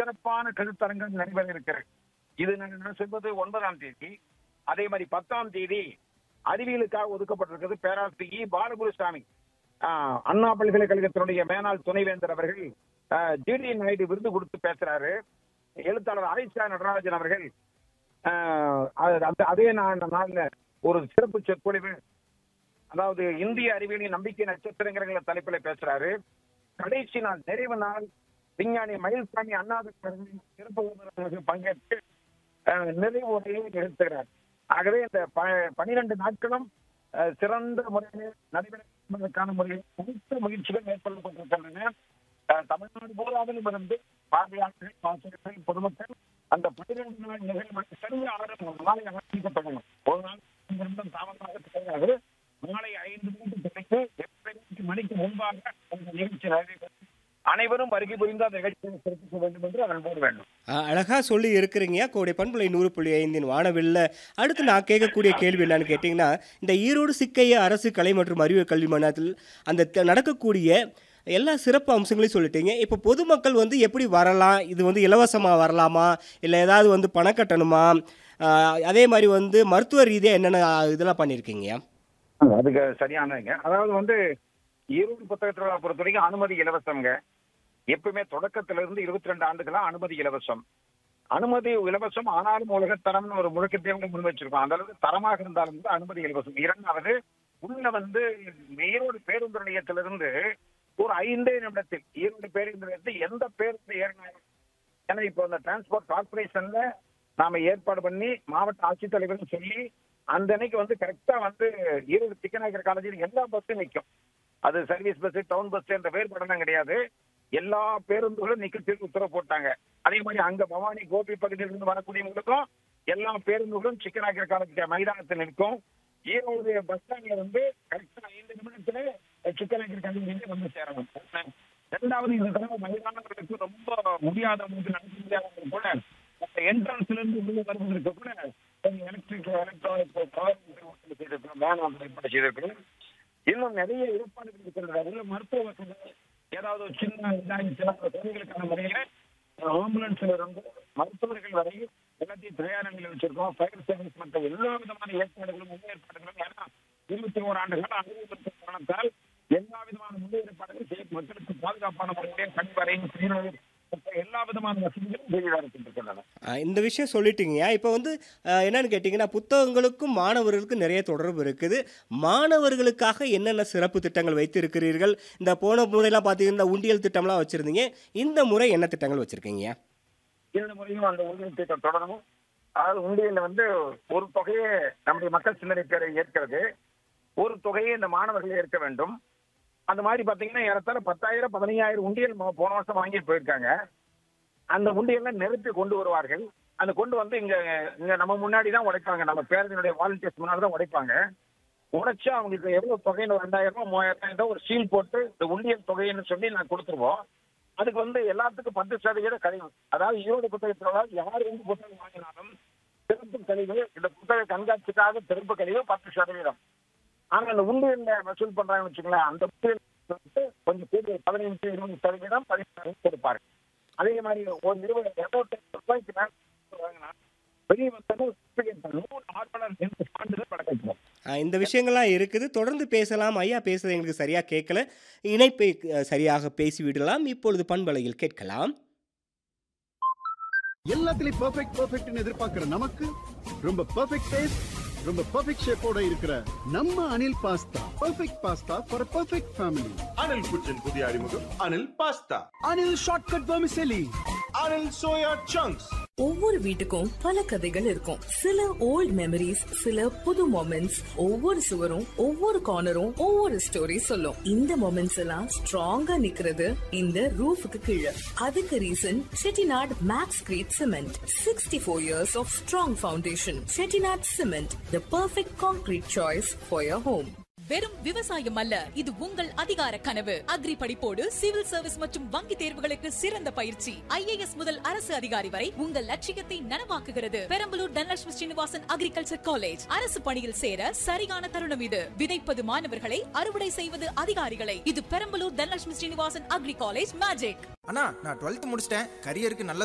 சிறப்பான கருத்தரங்கம் நடைபெற இருக்கிறது இது நான் சொல்வது ஒன்பதாம் தேதி அதே மாதிரி பத்தாம் தேதி அறிவியலுக்காக ஒதுக்கப்பட்டிருக்கிறது பேராசிரியர் இ பாலகுருசாமி ஆஹ், அண்ணா பல்கலைக்கழகத்தினுடைய மேனாள் துணைவேந்தர் அவர்கள் ஜிடி நாயுடு விருது கொடுத்து பேசுறாரு எழுத்தாளர் ஆயிஷா நடராஜன் அவர்கள் ஆஹ், அது- அந்த- அதே நா- நாள்ல ஒரு சிறப்பு சொற்பொழிவு அதாவது இந்திய அறிவியலின் நம்பிக்கை நட்சத்திரங்கிற தலைப்புல பேசுறாரு கடைசி நாள் நிறைவு நாள் விஞ்ஞானி மயில்சாமி அண்ணாதுரை அவர்கள் சிறப்பு விருந்தினர்கள் பங்கேற்று அஹ், நிறைவு உரையை நிகழ்த்துகிறார் ஆகவே இந்த ப- பனிரெண்டு நாட்களும் அஹ், சிறந்த முறையில் நடைபெறுவதற்கான முறையில் அனைத்து முயற்சிகள் மேற்கொள்ளப்பட்டிருக்கின்றன அஹ், தமிழ்நாடு பூராவிலும் இருந்து பார்வையாளர்கள் ஆசிரியர்கள் பொதுமக்கள் அந்த பனிரெண்டு நாள் நிகழ்வு சரியா ஆறு நாளை ஆரம்பிக்க தொடங்கும் ஒரு நாள் ஐந்து நிமிடம் தாமதமாக கிடையாது மாலை ஐந்து மணிக்கு தொடங்கி எட்டு மணிக்கு முன்பாக அந்த நிகழ்ச்சி நடைபெறும் அனைவரும் வருகை புரிந்து அந்த நிகழ்ச்சியை சிறப்பிக்க வேண்டும் என்று அன்போடு வேண்டும் ஆ, அழகா சொல்லி இருக்கிறீங்க கோடை பண்புலை நூறு புள்ளி ஐந்தின் வானவில்ல அடுத்து நான் கேட்கக்கூடிய கேள்வி என்னன்னு கேட்டிங்கன்னா இந்த ஈரோடு சிக்கைய அரசு கலை மற்றும் அறிவியல் கல்வி மண்டலத்தில் அந்த த- நடக்கக்கூடிய எல்லா சிறப்பு அம்சங்களையும் சொல்லிட்டீங்க இப்போ பொதுமக்கள் வந்து எப்படி வரலாம் இது வந்து இலவசமாக வரலாமா இல்லை ஏதாவது வந்து பணம் கட்டணுமா ஆ, அதே மாதிரி வந்து மருத்துவ ரீதியாக என்னென்ன ஆ, இதெல்லாம் பண்ணியிருக்கீங்க அதுக்கு சரியானதுங்க அதாவது வந்து ஈரோடு புத்தக திருவிழா பொறுத்த வரைக்கும் அனுமதி இலவசம்ங்க எப்பவுமே தொடக்கத்துல இருந்து இருபத்தி ரெண்டு ஆண்டுகளா அனுமதி இலவசம் அனுமதி இலவசம் ஆனாலும் உலகத்தரம்னு ஒரு முழக்கத்தையும் முன் வச்சிருக்கோம் அந்த அளவுக்கு தரமாக இருந்தாலும் கூட அனுமதி இலவசம் இரண்டாவது உள்ள வந்து ஈரோடு பேருந்து நிலையத்திலிருந்து ஒரு ஐந்தே நிமிடத்தில் ஈரோடு பேருந்து நிலையத்தில் எந்த பேருந்து ஏறினாலும் ஏன்னா இப்போ இந்த டிரான்ஸ்போர்ட் கார்பரேஷன்ல நாம ஏற்பாடு பண்ணி மாவட்ட ஆட்சித்தலைவரும் சொல்லி அந்த அன்னைக்கு வந்து கரெக்டா வந்து ஈரோடு திக்கநாயக்கர் காலேஜில் எல்லா பஸ்ஸும் நிற்கும் அது சர்வீஸ் பஸ் டவுன் பஸ் என்ற வேறுபாடெல்லாம் கிடையாது எல்லா பேருந்துகளும் நிக்கத்திற்கு உத்தரவு போட்டாங்க அதே மாதிரி அங்க பவானி கோபி பகுதியிலிருந்து வரக்கூடியவங்களுக்கும் எல்லா பேருந்துகளும் சிக்கநாயக்கர் காலேஜ் மைதானத்தில் நிற்கும் ஈரோடு பஸ் ஸ்டாண்ட்ல வந்து கரெக்டா ஐந்து நிமிடத்துல சிக்கநாயக்கர் காலேஜ் வந்து சேரணும் ரெண்டாவது இந்த தடவை மைதானங்களுக்கு ரொம்ப முடியாதவங்களுக்கு நடக்க முடியாதவங்க கூட அந்த என்ட்ரன்ஸ்ல இருந்து உள்ள வருவதற்கு கூட எலக்ட்ரிக் எலக்ட்ரானிக் பவர் செய்திருக்கிறோம் வேன் ஏற்பாடு செய்திருக்கிறோம் இன்னும் நிறைய ஏற்பாடுகள் இருக்கிறது அதுல மருத்துவ வசதி ஏதாவது ஒரு சின்ன இதாகிச்சுன்னா அந்த குழந்தைகளுக்கான முறையில ஆம்புலன்ஸ்ல இருந்து மருத்துவர்கள் வரை எல்லாத்தையும் தயார் நிலையில் வச்சிருக்கோம் ஃபயர் சர்வீஸ் மற்ற எல்லா விதமான ஏற்பாடுகளும் முன் ஏற்பாடுகளும் ஏன்னா இருபத்தி ஓரு ஆண்டு கால அனுபவத்திற்கு காரணத்தால் எல்லா விதமான முன்னேற்பாடுகளும் செய்ய மக்களுக்கு பாதுகாப்பான முறையிலே கண்வரை சீரழிவு மற்ற எல்லா விதமான வசதிகளும் செய்து இருக்கின்றன ஆ, இந்த விஷயம் சொல்லிட்டீங்க இப்போ வந்து ஆ, என்னன்னு கேட்டிங்கன்னா புத்தகங்களுக்கும் மாணவர்களுக்கும் நிறைய தொடர்பு இருக்குது மாணவர்களுக்காக என்னென்ன சிறப்பு திட்டங்கள் வைத்திருக்கிறீர்கள் இந்த போன முறையெல்லாம் பார்த்தீங்கன்னா உண்டியல் திட்டம்லாம் வச்சுருந்தீங்க இந்த முறை என்ன திட்டங்கள் வச்சுருக்கீங்க இந்த முறையும் அந்த உண்டியல் திட்டம் தொடரணும் அதாவது உண்டியல்ல வந்து ஒரு தொகையை நம்முடைய மக்கள் சிந்தனை பேரை ஏற்கிறது ஒரு தொகையை இந்த மாணவர்கள் ஏற்க வேண்டும் அந்த மாதிரி பாத்தீங்கன்னா ஏறத்தாழ பத்தாயிரம் பதினையாயிரம் உண்டியல் மோ- போன வருஷம் வாங்கிட்டு போயிருக்காங்க அந்த உண்டியல்ல நிறுத்தி கொண்டு வருவார்கள் அந்த கொண்டு வந்து இங்க இங்க நம்ம முன்னாடி தான் உடைப்பாங்க நம்ம பேரதினுடைய வாலண்டியர்ஸ் முன்னாடி தான் உடைப்பாங்க உடைச்சு அவங்களுக்கு எவ்வளவு தொகைன்னு ரெண்டாயிரம் ரூபாய் மூவாயிரம் ரூபாய் ஏதோ ஒரு சீல் போட்டு இந்த உண்டியல் தொகைன்னு சொல்லி நான் கொடுத்துருவோம் அதுக்கு வந்து எல்லாத்துக்கும் பத்து சதவீத கழிவு அதாவது ஈரோடு புத்தகத்தில் யார் வந்து புத்தகம் வாங்கினாலும் சிறப்பு கழிவு இந்த புத்தக கண்காட்சிக்காக சிறப்பு கழிவு பத்து சதவீதம் ஆனா இந்த உண்டியல்ல வசூல் பண்றாங்கன்னு வச்சுங்களேன் அந்த உண்டியல் வந்து கொஞ்சம் கூடுதல் பதினைந்து இருபது சதவீதம் பதினாறு கொடுப்பாரு அதே மாதிரி ஒரு இருபது இருபத்தி ரூபாய்க்கு மேல வாங்கினா வெளியே வந்தாலும் நூறு ஆர்வலர் என்று சான்றிதழ் வழங்கிக்கிறோம் ஆ, இந்த விஷயங்கள்லாம் இருக்குது தொடர்ந்து பேசலாம் ஐயா பேசுறது எங்களுக்கு சரியாக கேட்கல இணைப்பை அ, சரியாக பேசிவிடலாம் இப்பொழுது பண்பலையில் கேட்கலாம் எல்லாத்துலயும் பெர்ஃபெக்ட் பெர்ஃபெக்ட்னு எதிர்பார்க்கிற நமக்கு ரொம்ப பெர்ஃபெக்ட் டேஸ்ட் ரொம்ப பெர்ஃபெக்ட் ஷேப்போட இருக்கிற நம்ம Anil pasta perfect pasta for perfect family Anil kitchen புதிய அறிமுகம் Anil pasta Anil shortcut vermicelli Anil soya chunks ஒவ்வொரு வீட்டுக்கும் பல கதைகள் இருக்கும் சில ஓல்ட் மெமரிஸ் சில புது மொமெண்ட்ஸ் ஒவ்வொரு சுவரும் ஒவ்வொரு கார்னரும் ஒவ்வொரு ஸ்டோரி சொல்லும் இந்த மொமெண்ட்ஸ் எல்லாம் ஸ்ட்ராங்கா நிக்கிறது இந்த ரூஃபுக்கு கீழே அதுக்கு reason Chettinad maxcrete cement sixty four years of strong foundation Chettinad cement the perfect concrete choice for your home வெறும் விவசாயம் அல்ல இது உங்கள் அதிகார கனவு அக்ரி படிப்போடு சிவில் சர்வீஸ் மற்றும் வங்கி தேர்வுகளுக்கு சிறந்த பயிற்சி ஐஏஎஸ் முதல் அரசு அதிகாரி வரை உங்கள் லட்சியத்தை நனவாக்குகிறது பெரம்பலூர் தனலட்சுமி ஸ்ரீனிவாசன் அக்ரிகல்ச்சர் காலேஜ் அரசு பணியில் சேர சரியான தருணம் இது விதைப்பது மாணவர்களை அறுவடை செய்வது அதிகாரிகளை இது Perambalur Dhanalakshmi Srinivasan agri college magic அண்ணா நான் டுவெல்த் முடிச்சிட்டேன் கரியருக்கு நல்ல